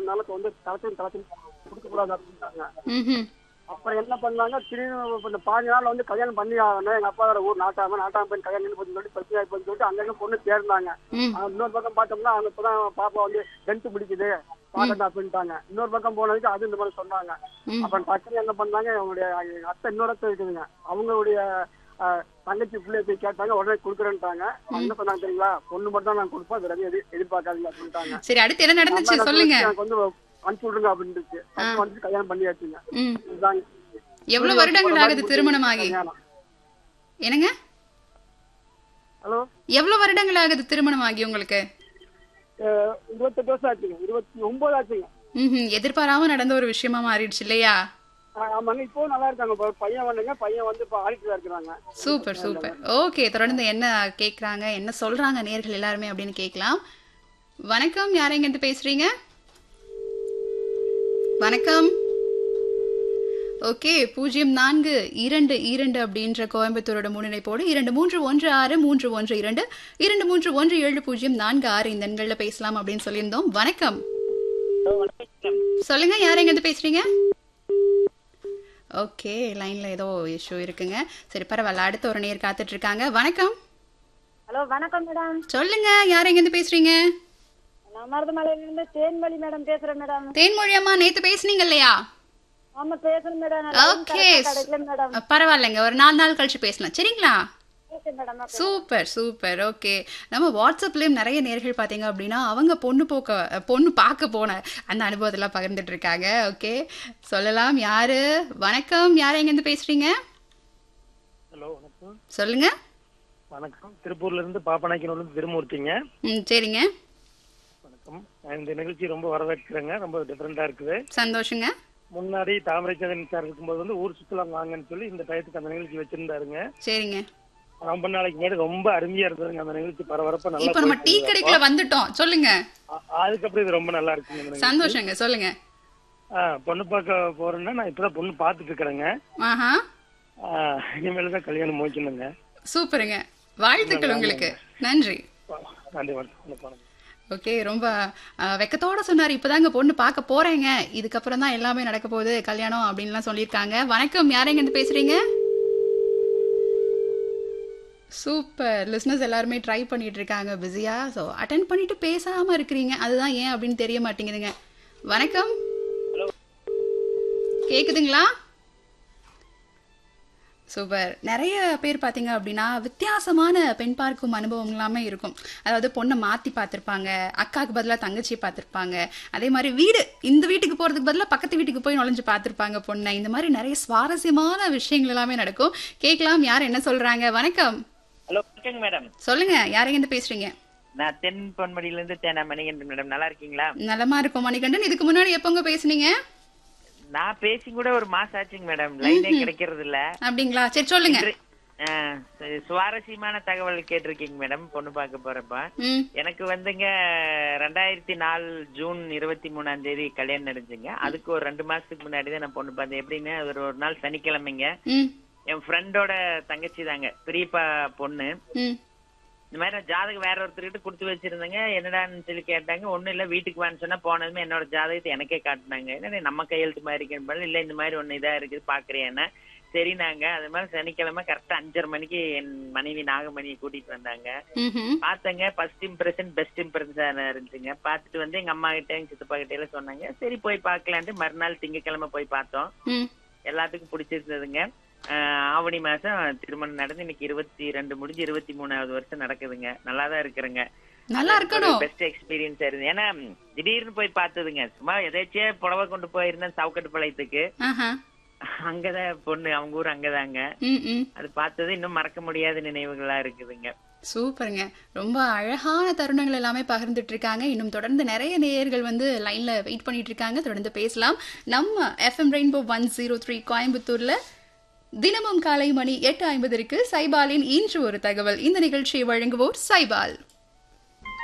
நிலத்தை வந்து தளத்தையும் தளத்தையும் கொடுக்க கூடாது அப்படின்ட்டாங்க ம்ஹும். அப்புறம் என்ன பண்ணாங்க திரும்பி இந்த பாஞ்சு நாள் வந்து கல்யாணம் பண்ணி ஆகணும் எங்க அப்பா வேற ஊர் நாட்டாம நாட்டாம போய் கல்யாணம் பண்ணி போச்சுன்னு சொல்லிட்டு பிரச்சனை ஆகி சொல்லிட்டு அங்கங்க பொண்ணு தேர்ந்தாங்க ம். ஆனா இன்னொரு பக்கம் பார்த்தோம்னா அவங்க இப்பதான் பாப்பா வந்து டென்த் பிடிக்குது பாக்கட்டா அப்படின்ட்டாங்க இன்னொரு பக்கம் போனதுக்கு அது இந்த மாதிரி சொன்னாங்க ம். அப்புறம் டக்குனு என்ன பண்ணாங்க அவங்களுடைய எங்க அத்தை இன்னொரு அத்தை இருக்குதுங்க அவங்களுடைய அஹ், தங்கச்சி பிள்ளைய போய் கேட்டாங்க உடனே கொடுக்குறேன்ட்டாங்க அவங்க என்ன சொன்னாங்க தெரியுங்களா பொண்ணு மட்டும் தான் நான் கொடுப்பேன் அது ரெண்டு எதிர் எதிர்பார்க்காதீங்க அப்படின்ட்டாங்க சரி அடுத்து என்ன நடந்துச்சு அம்மா, நான் சொல்லுங்க எனக்கு வந்து அனுப்பிச்சு விடுங்க அப்படின்ட்டு அப்ப வந்து கல்யாணம் பண்ணியாச்சுங்க ம். இதுதாங்க எவ்வளவு வருடங்கள் ஆகுது திருமணமாகி கல்யாணம். என்னங்க ஹலோ எவ்வளவு வருடங்கள் ஆகுது திருமணமாகி உங்களுக்கு அஹ், இருபத்தெட்டு வருஷம் ஆச்சுங்க இருபத்தி ஒன்பது ஆச்சுங்க ம்ஹும். எதிர்பாராம நடந்த ஒரு விஷயமா மாறிடுச்சு இல்லையா ஆஹ் ஆமாங்க இப்போ நல்லா இருக்காங்க இப்ப பையன் வந்துங்க பையன் வந்து இப்போ ஆடிட்டரா இருக்கிறாங்க சூப்பர் சூப்பர் ஓகே தொடர்ந்து என்ன கேக்குறாங்க என்ன சொல்றாங்க நேர்கள் எல்லாருமே அப்படின்னு கேட்கலாம் வணக்கம் யாரைங்க இருந்து பேசுறீங்க வணக்கம் ஓகே பூஜ்ஜியம் நான்கு இரண்டு இரண்டு அப்படின்ற கோயம்புத்தூரோட முன்னிலைப்போடு இரண்டு மூன்று ஒன்று ஆறு மூன்று ஒன்று இரண்டு இரண்டு மூன்று ஒன்று ஏழு பூஜ்ஜியம் நான்கு ஆறு இந்த எண்களில் பேசலாம் அப்படின்னு சொல்லியிருந்தோம் வணக்கம் சொல்லுங்க யாரைங்க இருந்து பேசுறீங்க ஓகே லைன்ல ஏதோ இஷ்யூ இருக்குங்க சரி பரவாயில்ல அடுத்த ஒரு நேர் காத்துட்டு இருக்காங்க வணக்கம் ஹலோ வணக்கம் மேடம் சொல்லுங்க யார் எங்க இருந்து பேசுறீங்க நான் மருதமலையில இருந்து தேன்மொழி மேடம் பேசுறேன் மேடம் தேன்மொழி அம்மா நேத்து பேசுனீங்க இல்லையா ஆமா பேசுறேன் மேடம் நான் line ஓகே correct ஆ கிடைக்கல மேடம் அஹ், பரவாயில்லைங்க ஒரு நாலு நாள் கழிச்சு பேசலாம் சரிங்களா okay madam okay. Super super okay நம்ம வாட்ஸ்அப்லயும் நிறைய நேர்கள் பாத்தீங்க அப்படின்னா அவங்க பொண்ணு போக்க பொண்ணு பார்க்க போன அந்த அனுபவத்தெல்லாம் பகிர்ந்துட்டு இருக்காங்க ஓகே சொல்லலாம் யாரு வணக்கம் யார் எங்க இருந்து பேசுறீங்க ஹலோ வணக்கம் சொல்லுங்க வணக்கம் திருப்பூர்ல இருந்து பாப்பநாய்க்கனூர்ல இருந்து திருமூர்த்திங்க ம் சரிங்க வணக்கம் நான் இந்த நிகழ்ச்சி ரொம்ப வரவேற்கிறேங்க ரொம்ப டிஃப்ரெண்டா இருக்குது சந்தோஷங்க முன்னாடி தாமரைச்சந்திரன் சார் இருக்கும்போது வந்து ஊர் சுத்தலாம் வாங்கன்னு சொல்லி இந்த டயத்துக்கு அந்த நிகழ்ச்சி வச்சிருந்தாருங்க சரிங்க ரொம்ப நாளைக்கு முன்னாடி ரொம்ப அருமையா இருந்ததுங்க அந்த நிகழ்ச்சி பரபரப்பா நல்லா இப்போ நம்ம டீ போயிட்டு கடைக்குள்ள வந்துட்டோம் சொல்லுங்க அ- அதுக்கப்புறம் இது ரொம்ப நல்லா இருக்குங்க இந்த நிகழ்ச்சி. சந்தோஷங்க சொல்லுங்க ஆ, பொண்ணு பார்க்க போறேன்னா நான் இப்பதான் பொண்ணு பார்த்துட்டு இருக்கிறேங்க ஆஹா ஆ, இனிமேல் தான் கல்யாணம் முடிக்கணுங்க சூப்பருங்க வாழ்த்துக்கள் உங்களுக்கு நன்றி நன்றி வணக்கம் வணக்கம் ஓகே ரொம்ப அஹ், வெக்கத்தோட சொன்னார் இப்பதாங்க பொண்ணு பார்க்க போறேங்க இதுக்கப்புறம் தான் எல்லாமே நடக்க போகுது கல்யாணம் அப்படின்லாம் சொல்லியிருக்காங்க வணக்கம் யாரெங்க இருந்து பேசுறீங்க சூப்பர் லிஸ்னஸ் எல்லாருமே ட்ரை பண்ணிட்டு இருக்காங்க பிஸியா ஸோ அட்டன் பண்ணிட்டு பேசாம இருக்கிறீங்க அதுதான் ஏன் அப்படின்னு தெரிய மாட்டேங்குதுங்க வணக்கம் கேக்குதுங்களா சூப்பர் நிறைய பேர் பார்த்தீங்க அப்படின்னா வித்தியாசமான பெண் பார்க்கும் அனுபவம் எல்லாமே இருக்கும் அதாவது பொண்ணை மாற்றி பார்த்துருப்பாங்க அக்காவுக்கு பதிலாக தங்கச்சி பார்த்துருப்பாங்க அதே மாதிரி வீடு இந்த வீட்டுக்கு போகிறதுக்கு பதிலாக பக்கத்து வீட்டுக்கு போய் நுழைஞ்சு பார்த்துருப்பாங்க பொண்ணை இந்த மாதிரி நிறைய சுவாரஸ்யமான விஷயங்கள் எல்லாமே நடக்கும் கேட்கலாம் யார் என்ன சொல்கிறாங்க வணக்கம் ஹலோ வணக்கங்க மேடம் சொல்லுங்க யாரையும் பேசுறீங்க நான் தென் பொன்மடியில இருந்து தேனா மணிகண்டன் மேடம் நல்லா இருக்கீங்களா நலமா இருக்கும் மணிகண்டன் இதுக்கு முன்னாடி எப்போங்க பேசுனீங்க நான் பேசி கூட ஒரு மாசம் ஆச்சுங்க மேடம் லைனே கிடைக்கிறது இல்ல அப்படிங்களா சரி சொல்லுங்க இன்று- ஆ, சு- சுவாரஸ்யமான தகவல் கேட்டிருக்கீங்க மேடம் பொண்ணு பார்க்க போறப்ப ம் எனக்கு வந்துங்க ரெண்டாயிரத்தி நாலு ஜூன் இருபத்தி மூணாம் தேதி கல்யாணம் நடந்துச்சுங்க அதுக்கு ஒரு ரெண்டு மாசத்துக்கு முன்னாடி தான் நான் பொண்ணு பார்த்தேன் எப்படின்னா ஒரு ஒரு நாள் சனிக்கிழமைங்க ம் என் ஃப்ரெண்டோட தங்கச்சி தாங்க பெரியப்பா பொண்ணு ம் இந்த மாதிரி நான் ஜாதகம் வேற ஒருத்தர்கிட்ட கொடுத்து வச்சிருந்தேங்க என்னடான்னு சொல்லி கேட்டாங்க ஒண்ணும் இல்ல வீட்டுக்கு வான்னு சொன்னா போனதுமே என்னோட ஜாதகத்தை எனக்கே காட்டினாங்க என்ன நம்ம கையெழுத்து மாதிரி இருக்கேன்னு இல்ல இந்த மாதிரி ஒண்ணு இதா இருக்குது பாக்குறேன்னா சரி நாங்க அது மாதிரி சனிக்கிழமை கரெக்டா அஞ்சரை மணிக்கு என் மனைவி நாகமணியை கூட்டிட்டு வந்தாங்க ம் பார்த்தங்க ஃபர்ஸ்ட் இம்ப்ரெஷன் பெஸ்ட் இம்ப்ரெஷன் இருந்துச்சுங்க பார்த்துட்டு வந்து எங்க அம்மா கிட்ட எங்க சித்தப்பா கிட்ட எல்லாம் சொன்னாங்க சரி போய் பார்க்கலான்ட்டு மறுநாள் திங்கக்கிழமை போய் பார்த்தோம் ம் எல்லாத்துக்கும் பிடிச்சிருந்ததுங்க ஆஹ் ஆவணி மாசம் திருமணம் நடந்து இன்னைக்கு இருபத்தி ரெண்டு முடிஞ்சு இருபத்தி மூணாவது வருஷம் நடக்குதுங்க நல்லா தான் இருக்கிறேங்க நல்லா இருக்கணும் பெஸ்ட் எக்ஸ்பீரியன்ஸ் இருந்து ஏன்னா திடீர்னு போய் பார்த்ததுங்க சும்மா எதாச்சியே புடவை கொண்டு போயிருந்தேன் சவுக்கட்டு பாளையத்துக்கு ஆஹா அங்கதான் பொண்ணு அவங்க ஊர் அங்கதாங்க ம் ம் அது பார்த்தது இன்னும் மறக்க முடியாத நினைவுகளா இருக்குதுங்க சூப்பருங்க ரொம்ப அழகான தருணங்கள் எல்லாமே பகிர்ந்துட்டு இருக்காங்க இன்னும் தொடர்ந்து நிறைய நேயர்கள் வந்து லைன்ல வெயிட் பண்ணிட்டு இருக்காங்க தொடர்ந்து பேசலாம் நம்ம FM rainbow one zero three கோயம்புத்தூர்ல தினமும் காலை மணி எட்டு ஐம்பதற்கு சைபாலின் இன்று ஒரு தகவல் இந்த நிகழ்ச்சியை வழங்குவோர் சைபால்